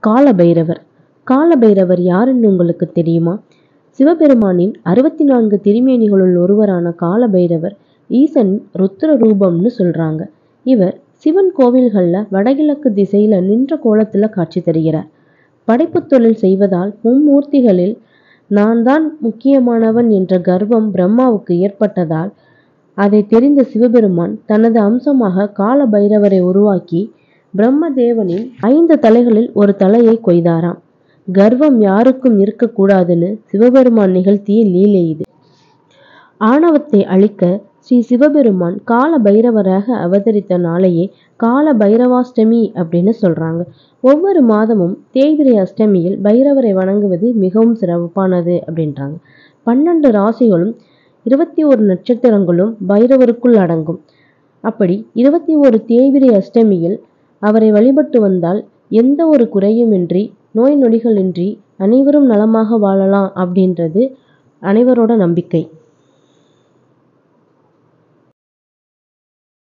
காலபைரவர் காலபைரவர் யாருன்னு உங்களுக்கு தெரியுமா சிவபெருமானின் அறுபத்தி நான்கு திருமேனிகளுள் ஒருவரான காலபைரவர் ஈசன் ருத்ர ரூபம்னு சொல்றாங்க இவர் சிவன் கோவில்கள்ல வடகிழக்கு திசையில நின்ற கோலத்துல காட்சி தருகிறார் படைப்புத் தொழில் செய்வதால் மும்மூர்த்திகளில் நான் தான் முக்கியமானவன் என்ற கர்வம் பிரம்மாவுக்கு ஏற்பட்டதால் அதை தெரிந்த சிவபெருமான் தனது அம்சமாக கால பைரவரை உருவாக்கி பிரம்மதேவனின் ஐந்து தலைகளில் ஒரு தலையை கொய்தாராம் கர்வம் யாருக்கும் இருக்கக்கூடாதுன்னு சிவபெருமான் நிகழ்த்திய லீலை இது ஆணவத்தை அழிக்க ஸ்ரீ சிவபெருமான் கால பைரவராக அவதரித்த நாளையே கால பைரவாஷ்டமி அப்படின்னு சொல்றாங்க ஒவ்வொரு மாதமும் தேய்பிரை அஷ்டமியில் பைரவரை வணங்குவது மிகவும் சிறப்பானது அப்படின்றாங்க பன்னெண்டு ராசிகளும் இருபத்தி ஒரு நட்சத்திரங்களும் பைரவருக்குள் அடங்கும் அப்படி இருபத்தி ஒரு தேய்பிரை அஷ்டமியில் அவரை வழிபட்டு வந்தால் எந்த ஒரு குறையுமின்றி நோய் நொடிகளின்றி அனைவரும் நலமாக வாழலாம் அப்படின்றது அனைவரோட நம்பிக்கை